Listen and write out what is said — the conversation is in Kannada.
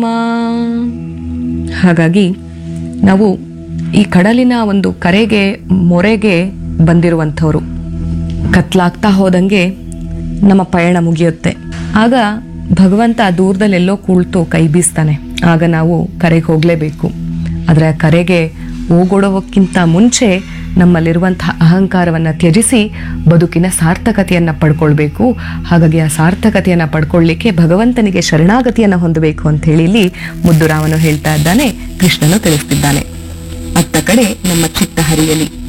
ಹಾಗಾಗಿ ನಾವು ಈ ಕಡಲಿನ ಒಂದು ಕರೆಗೆ ಮೊರೆಗೆ ಬಂದಿರುವಂಥವ್ರು ಕತ್ಲಾಗ್ತಾ ಹೋದಂಗೆ ನಮ್ಮ ಪಯಣ ಮುಗಿಯುತ್ತೆ ಆಗ ಭಗವಂತ ದೂರದಲ್ಲೆಲ್ಲೋ ಕುಳಿತು ಕೈ ಬೀಸ್ತಾನೆ ಆಗ ನಾವು ಕರೆಗೆ ಹೋಗಲೇಬೇಕು ಆದರೆ ಆ ಕರೆಗೆ ಹೋಗೊಡೋಕ್ಕಿಂತ ಮುಂಚೆ ನಮ್ಮಲ್ಲಿರುವಂತಹ ಅಹಂಕಾರವನ್ನು ತ್ಯಜಿಸಿ ಬದುಕಿನ ಸಾರ್ಥಕತೆಯನ್ನು ಪಡ್ಕೊಳ್ಬೇಕು ಹಾಗಾಗಿ ಆ ಸಾರ್ಥಕತೆಯನ್ನು ಪಡ್ಕೊಳ್ಳಿಕ್ಕೆ ಭಗವಂತನಿಗೆ ಶರಣಾಗತಿಯನ್ನು ಹೊಂದಬೇಕು ಅಂತ ಹೇಳಿ ಇಲ್ಲಿ ಮುದ್ದುರಾಮನು ಹೇಳ್ತಾ ಇದ್ದಾನೆ ಕೃಷ್ಣನು ತಿಳಿಸ್ತಿದ್ದಾನೆ ಅತ್ತ ಕಡೆ ನಮ್ಮ ಚಿತ್ತ ಹರಿಯಲಿ